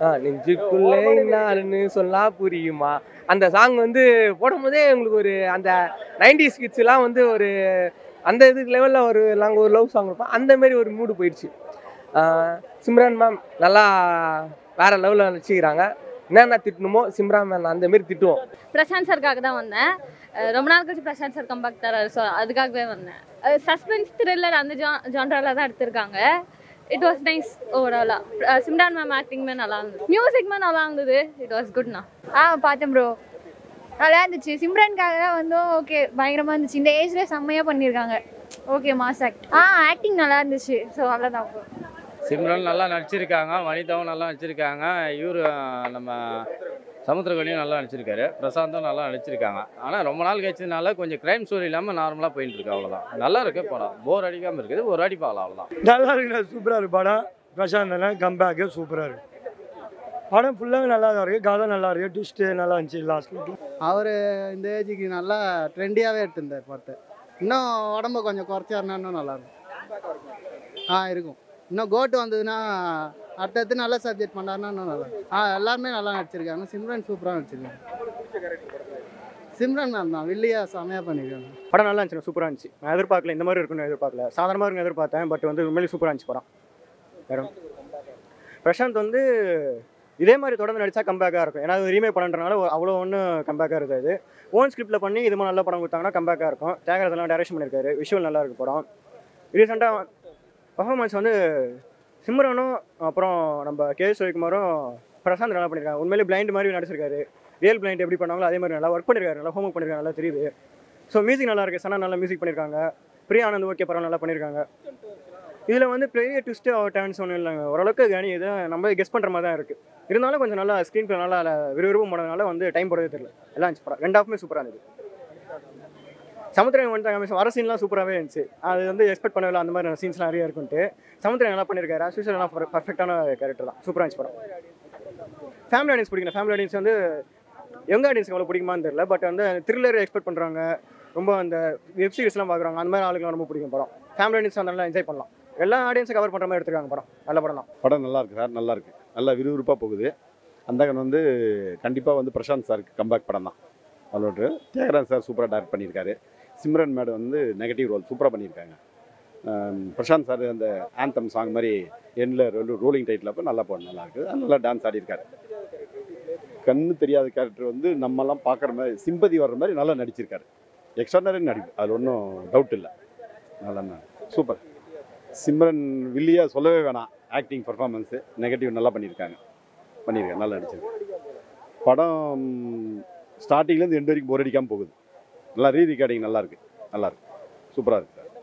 ஆ, நெஞ்சுக்குள்ளே இன்னாருன்னு சொல்லா புரியுமா அந்த சாங் வந்து போடும்போதே உங்களுக்கு ஒரு அந்த நைன்டிஸ் கிட்ஸ் எல்லாம் வந்து ஒரு அந்த இதுக்கு லெவலில் ஒரு நாங்கள் ஒரு லவ் சாங் இருப்போம் அந்த மாதிரி ஒரு மூடு போயிடுச்சு ஆ, சிம்ரன் மேம் நல்லா வேற லெவலில் வச்சுக்கிறாங்க என்னென்ன திட்டணுமோ சிம்ரான் மேம் அந்த மாதிரி திட்டுவோம் பிரசாந்த் சருக்காக தான் வந்தேன் அஹ் ரொம்ப நாள் கழிச்சு பிரசாந்த் சார் கம்பேக் தராரு ஸோ அதுக்காகவே வந்தேன் சஸ்பென்ஸ் த்ரில்லர் அந்த ஜா ஜான்ரால தான் எடுத்திருக்காங்க இட் வாஸ் நைஸ் ஓவராலாக சிம்ரான் மேம் ஆக்டிங்குமே நல்லா இருந்தது மியூசிக்மே நல்லா இருந்தது இட் வாஸ் குட்னா ஆ பார்த்தேன் ப்ரோ நல்லா இருந்துச்சு சிம்ரனுக்காக தான் வந்தோம் ஓகே பயங்கரமாக இருந்துச்சு இந்த ஏஜ்ல செம்மையாக பண்ணியிருக்காங்க ஓகே மாஸ் ஆக்ட் ஆ ஆக்டிங் நல்லா இருந்துச்சு ஸோ அவ்வளோதான் ப்ரோ சிம்ரன் நல்லா நடிச்சிருக்காங்க வனிதாவும் நல்லா நடிச்சிருக்காங்க இவரு நம்ம சமுத்திரகனியும் நல்லா நடிச்சிருக்காரு பிரசாந்தும் நல்லா நடிச்சிருக்காங்க ஆனால் ரொம்ப நாள் கழிச்சதுனால கொஞ்சம் கிரைம் ஸ்டோரி இல்லாமல் நார்மலாக போயிட்டு இருக்கு அவ்வளோதான் நல்லா இருக்கு படம் போர் அடிக்காமல் இருக்குது ஒரு அடி பார்க்கலாம் அவ்வளோதான் நல்லா இருக்குண்ணா சூப்பராக இருக்கு படம் பிரசாந்த் அண்ணன் கம்பேக்கு சூப்பராக இருக்கு படம் ஃபுல்லாகவே நல்லா தான் இருக்குது கதை நல்லா இருக்கு ட்விஸ்ட்டு நல்லா இருந்துச்சு லாஸ்ட்டில் அவர் இந்த ஏஜுக்கு நல்லா ட்ரெண்டியாகவே எடுத்திருந்தார் படத்தை இன்னும் உடம்ப கொஞ்சம் குறைச்சாருன்னா இன்னும் நல்லா இருக்கும் ஆ இருக்கும் இன்னும் கோட்டு வந்ததுன்னா அடுத்தடுத்து நல்ல சப்ஜெக்ட் பண்ணாருன்னா இன்னும் நல்லா இருக்கும். ஆ எல்லாருமே நல்லா நடிச்சிருக்காங்க சிம்ரன் சூப்பராக நடிச்சிருக்காங்க சிம்ரன் மேம் தான் வில்லியா செமையாக பண்ணியிருக்காங்க படம் நல்லா இருந்துச்சு சூப்பராக இருந்துச்சு நான் எதிர்பார்க்கல இந்த மாதிரி இருக்குன்னு எதிர்பார்க்கல சாதாரணமாக இருக்கும் எதிர்பார்த்தேன் பட் வந்து உண்மையிலேயே சூப்பராக இருந்துச்சு படம் வேற பிரசாந்த் வந்து இதே மாதிரி தொடர்ந்து நடிச்சா கம்பேக்காக இருக்கும் ஏன்னா ரீமேக் பண்ணுறதுனால அவ்வளோ ஒன்றும் கம்பேக்காக இருக்காது ஓன் ஸ்கிரிப்டில் பண்ணி இது மாதிரி நல்ல படம் கொடுத்தாங்கன்னா கம்பேக்காக இருக்கும் தியாகராஜெல்லாம் டைரக்ஷன் பண்ணியிருக்காரு விஷுவல் நல்லா இருக்கு படம் ரீசெண்டாக பர்ஃபார்மன்ஸ் வந்து சிம்ரனும் அப்புறம் நம்ம கே எஸ் ரவிக்குமாரும் பிரசாந்த் நல்லா பண்ணியிருக்காங்க உண்மையிலேயே பிளைண்ட் மாதிரி நடிச்சிருக்காரு ரியல் பிளைண்ட் எப்படி பண்ணாங்களோ அதே மாதிரி நல்லா ஒர்க் பண்ணியிருக்காரு நல்லா ஹோம்ஒர்க் பண்ணியிருக்காங்க நல்லா தெரியுது ஸோ மியூசிக் நல்லா இருக்கு சனா நல்லா மியூசிக் பண்ணியிருக்காங்க பிரியா ஆனந்த் ஓகே பரவாயில்ல நல்லா பண்ணியிருக்காங்க இதில் வந்து பெரிய ட்விஸ்ட்டு டேர்ன்ஸ் ஒன்றும் இல்லைங்க ஓரளவுக்கு கனி இது நம்ம கெஸ் பண்ணுற மாதிரி தான் இருக்குது இருந்தாலும் கொஞ்சம் நல்லா ஸ்க்ரீன் பிளே நல்லா விறுவிறுப்பு போனதுனால வந்து டைம் போடவே தெரியல எல்லாம் இருந்துச்சு படம் ரெண்டு ஹாஃப்மே சூப்பராக இருந்தது சமுத்திரம் வந்து வர சீன்லாம் சூப்பராகவே இருந்துச்சு அது வந்து எக்ஸ்பெக்ட் பண்ணவே இல்லை அந்த மாதிரி சீன்ஸ்லாம் நிறைய இருக்குன்ட்டு சமுத்திரம் நல்லா பண்ணியிருக்காரு அஸ்விஷல் நல்லா பர்ஃபெக்டான கேரக்டர் தான் சூப்பராக இருந்துச்சு படம் ஃபேமிலி ஆடியன்ஸ் பிடிக்கணும் ஃபேமிலி ஆடியன்ஸ் வந்து யங் ஆடியன்ஸ்க்கு அவ்வளோ பிடிக்குமான்னு தெரியல பட் வந்து த்ரில்லர் எக்ஸ்பெக்ட் பண்ணுறாங்க ரொம்ப அந்த வெப் சீரிஸ்லாம் பார்க்குறாங்க அந்த மாதிரி ஆளுங்கலாம் ரொம்ப பிடிக்கும் படம் ஃபேமிலி ஆடியன்ஸ் அந்த நல்லா என்ஜாய் பண்ணலாம் எல்லா ஆடியன்ஸை கவர் பண்ணுற மாதிரி எடுத்துருக்காங்க படம் நல்ல படம் தான் படம் நல்லா இருக்கு சார் நல்லா இருக்கு நல்லா விறுவிறுப்பாக போகுது அந்தகன் வந்து கண்டிப்பாக வந்து பிரசாந்த் சாருக்கு கம்பேக் படம் தான் அதோட தியாகராஜ் சார் சூப்பராக டைரக்ட் பண்ணியிருக்காரு சிம்ரன் மேடம் வந்து நெகட்டிவ் ரோல் சூப்பராக பண்ணியிருக்காங்க ஆம், பிரசாந்த் சார் அந்த ஆந்தம் சாங் மாதிரி எண்டில் ரோலிங் டைட்டில் அப்போ நல்லா போட நல்லா இருக்குது அது நல்லா டான்ஸ் ஆடியிருக்காரு கண்ணு தெரியாத கேரக்டர் வந்து நம்மலாம் பார்க்குற மாதிரி சிம்பதி வர்ற மாதிரி நல்லா நடிச்சிருக்காரு எக்ஸ்ட்ரானரி நடிப்பு அது ஒன்றும் டவுட் இல்லை நல்லா சூப்பர் சிம்ரன் வில்லியா சொல்லவே வேணாம் ஆக்டிங் பர்ஃபார்மன்ஸு நெகட்டிவ் நல்லா பண்ணியிருக்காங்க பண்ணியிருக்காங்க நல்லா நடிச்சிருக்காங்க படம் ஸ்டார்டிங்லேருந்து எண்டு வரைக்கும் போர் அடிக்காமல் போகுது நல்லா ரீ ரெக்கார்டிங் நல்லா இருக்கு நல்லா இருக்கு சூப்பராக இருக்கு சார்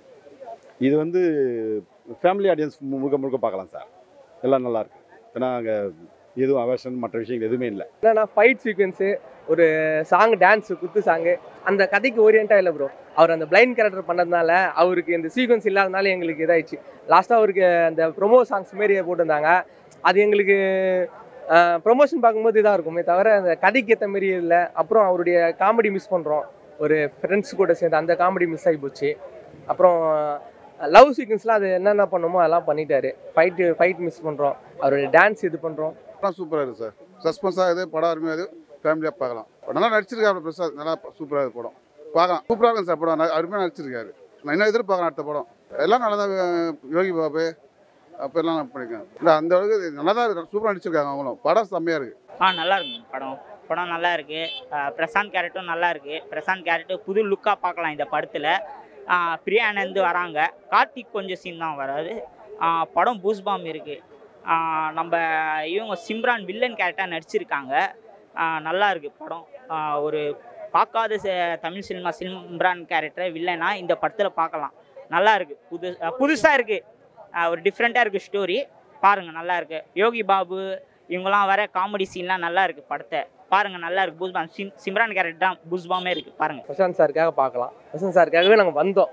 இது வந்து ஃபேமிலி ஆடியன்ஸ் முழுக்க முழுக்க பார்க்கலாம் சார் எல்லாம் நல்லா இருக்கு ஏன்னா அங்கே எதுவும் அவர்ஷன் மற்ற விஷயங்கள் எதுவுமே இல்லை என்னன்னா ஃபைட் சீக்வன்ஸு ஒரு சாங் டான்ஸு குத்து சாங்கு அந்த கதைக்கு ஓரியண்டாக இல்லை ப்ரோ அவர் அந்த பிளைண்ட் கேரக்டர் பண்ணதுனால அவருக்கு இந்த சீக்வன்ஸ் இல்லாதனால எங்களுக்கு இதாயிடுச்சு லாஸ்ட்டாக அவருக்கு அந்த ப்ரொமோ சாங்ஸ் மாரி போட்டிருந்தாங்க அது எங்களுக்கு ப்ரொமோஷன் பார்க்கும்போது இதாக இருக்குமே தவிர அந்த கதைக்கு ஏற்ற மாரி இல்லை அப்புறம் அவருடைய காமெடி மிஸ் பண்ணுறோம் ஒரு ஃப்ரெண்ட்ஸ் கூட சேர்ந்து அந்த காமெடி மிஸ் ஆகி போச்சு அப்புறம் லவ் சீக்வன்ஸ்லாம் அது என்னென்ன பண்ணுமோ அதெல்லாம் பண்ணிட்டாரு ஃபைட்டு ஃபைட் மிஸ் பண்ணுறோம் அவருடைய டான்ஸ் இது பண்ணுறோம் படம் சூப்பராக இருக்குது சார் சஸ்பென்ஸாக இது படம் அருமையாக இது ஃபேமிலியாக பார்க்கலாம் நல்லா நடிச்சிருக்காரு பிரசாத் நல்லா சூப்பராக இருக்குது படம் பார்க்கலாம் சூப்பராக இருக்கும் சார் படம் ந- அருமையாக நடிச்சிருக்காரு நான் இன்னும் எதிர்பார்க்குறேன் அடுத்த படம் எல்லாம் நல்லா தான் யோகி பாபு அப்போ எல்லாம் நான் பண்ணியிருக்கேன் இல்லை அந்த அளவுக்கு நல்லா தான் சூப்பராக நடிச்சிருக்காங்க அவங்களும் படம் செம்மையாக இருக்குது ஆ நல்லா இருக்கு படம் படம் நல்லா இருக்கு ஆ, பிரசாந்த் கேரக்டரும் நல்லா இருக்கு பிரசாந்த் கேரக்டர் புது லுக்காக பார்க்கலாம் இந்த படத்தில் பிரியா ஆனந்த் வராங்க கார்த்திக் கொஞ்சம் சீன் தான் வராது ஆ, படம் பூஸ்பாம் இருக்கு ஆ, நம்ம இவங்க சிம்ரான் வில்லன் கேரக்டர் நடிச்சிருக்காங்க ஆ, நல்லா இருக்கு படம் ஆ, ஒரு பார்க்காத ச- தமிழ் சினிமா சிம்ரான் கேரக்டரை வில்லனா இந்த படத்தில் பார்க்கலாம் நல்லா இருக்கு புது புதுசாக இருக்கு ஆ, ஒரு டிஃப்ரெண்ட்டாக இருக்கு ஸ்டோரி பாருங்க நல்லா இருக்கு யோகி பாபு இவங்கலாம் வர காமெடி சீன்லாம் நல்லா இருக்கு படத்தை பாருங்க நல்லா இருக்கு பூஸ்பாம் சிம் சிம்ரான் கேரக்டர் தான் பூஸ்பாமே இருக்கு பாருங்க பிரசாந்த் சாருக்காக பார்க்கலாம் பிரசாந்த் சாருக்காகவே நாங்கள் வந்தோம்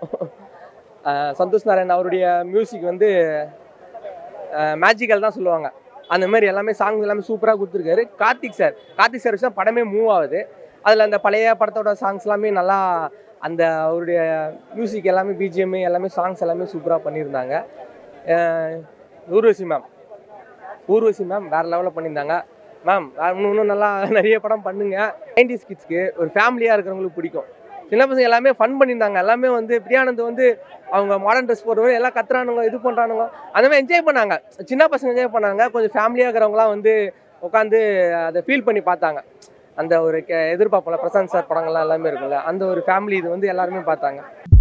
அஹ் சந்தோஷ் நாராயண் அவருடைய மியூசிக் வந்து மேஜிக்கல் தான் சொல்லுவாங்க அந்த மாதிரி எல்லாமே சாங்ஸ் எல்லாமே சூப்பராக கொடுத்துருக்காரு கார்த்திக் சார் கார்த்திக் சார் வச்சு தான் படமே மூவ் ஆகுது அதில் அந்த பழைய படத்தோட சாங்ஸ் எல்லாமே நல்லா அந்த அவருடைய மியூசிக் எல்லாமே பிஜிஎம் எல்லாமே சாங்ஸ் எல்லாமே சூப்பராக பண்ணியிருந்தாங்க ah Urvashi ma'am Urvashi ma'am வேற லெவலில் பண்ணியிருந்தாங்க மேம் இன்னும் இன்னும் நல்லா நிறைய படம் பண்ணுங்க நைன்டிஸ் கிட்ஸ்க்கு ஒரு ஃபேமிலியாக இருக்கிறவங்களுக்கு பிடிக்கும் சின்ன பசங்க எல்லாமே ஃபன் பண்ணியிருந்தாங்க எல்லாமே வந்து பிரியானந்த் வந்து அவங்க மாடர்ன் ட்ரெஸ் போடுறவங்க எல்லாம் கத்துறானுங்க இது பண்ணுறானுங்க அந்த மாதிரி என்ஜாய் பண்ணாங்க சின்ன பசங்க என்ஜாய் பண்ணாங்க கொஞ்சம் ஃபேமிலியாக இருக்கிறவங்களாம் வந்து உட்காந்து அதை ஃபீல் பண்ணி பார்த்தாங்க அந்த ஒரு கே எதிர்பார்ப்போம்ல பிரசாந்த் சார் படங்கள்லாம் எல்லாமே இருக்கும்ல அந்த ஒரு ஃபேமிலி இது வந்து எல்லாருமே பார்த்தாங்க